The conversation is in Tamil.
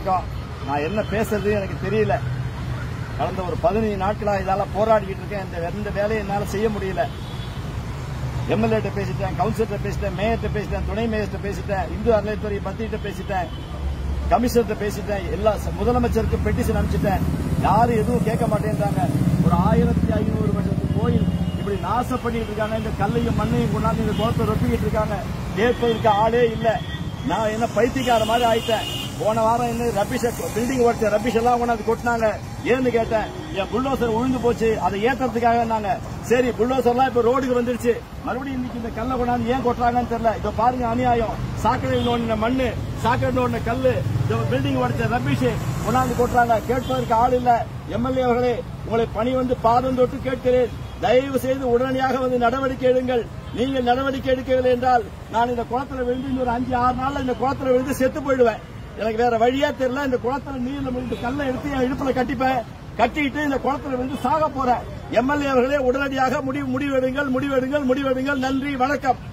வணக்கம். நான் என்ன பேசுறது எனக்கு தெரியல கடந்த ஒரு பதினஞ்சு நாட்களா இதால போராடிக்கிட்டு இருக்கேன் இந்த எந்த வேலையை என்னால செய்ய முடியல எம்எல்ஏட்ட பேசிட்டேன் கவுன்சிலர்கிட்ட பேசிட்டேன் மேயர்கிட்ட பேசிட்டேன் துணை மேயர்கிட்ட பேசிட்டேன் இந்து அறநிலைத்துறை மத்தியிட்ட பேசிட்டேன் கமிஷனர்கிட்ட பேசிட்டேன் எல்லா ச- முதலமைச்சருக்கு பெட்டிஷன் அனுப்பிச்சிட்டேன் யாரும் எதுவும் கேட்க மாட்டேன்றாங்க ஒரு ஆயிரத்தி ஐநூறு வருஷத்து கோயில் இப்படி நாசம் பண்ணிட்டு இருக்காங்க இந்த கல்லையும் மண்ணையும் கொண்டாந்து இந்த குளத்தை ரொப்பிக்கிட்டு இருக்காங்க கேட்பதற்கு ஆளே இல்ல நான் என்ன பைத்தியக்கார மாதிரி ஆயிட்டேன் போன வாரம் என்ன ரபிஷ பில்டிங் ஒர்க் ரபிஷ் எல்லாம் கொண்டாந்து கொட்டினாங்க ஏன்னு கேட்டேன் என் புல்டோசர் உழுந்து போச்சு அதை ஏத்துறதுக்காக நாங்க சரி புல்டோசர்லாம் இப்ப ரோடுக்கு வந்துருச்சு மறுபடியும் இன்னைக்கு இந்த கல்லை கொண்டாந்து ஏன் கொட்டுறாங்கன்னு தெரியல இதோ பாருங்க அநியாயம் சாக்கடையில் நோண்டின மண்ணு சாக்கடை நோண்டின கல்லு இந்த பில்டிங் உடைச்ச ரபிஷ் கொண்டாந்து கொட்டுறாங்க கேட்பதற்கு ஆள் இல்ல எம்எல்ஏ அவர்களே உங்களை பணி வந்து பாதம் தொட்டு கேட்கிறேன் தயவு செய்து உடனடியாக வந்து நடவடிக்கை எடுங்கள் நீங்கள் நடவடிக்கை எடுக்கவில்லை என்றால் நான் இந்த குளத்துல விழுந்து இன்னும் ஒரு அஞ்சு ஆறு நாள்ல இந்த குளத்துல விழுந்து செத்து போயிடுவேன் எனக்கு வேற வழியே தெரியல இந்த குளத்துல நீர்ல விழுந்து கல்லை எடுத்து என் இடுப்புல கட்டிப்பேன் கட்டிட்டு இந்த குளத்துல விழுந்து சாக போறேன் எம்எல்ஏ அவர்களே உடனடியாக முடிவு முடிவெடுங்கள் முடிவெடுங்கள் முடிவெடுங்கள் நன்றி வணக்கம்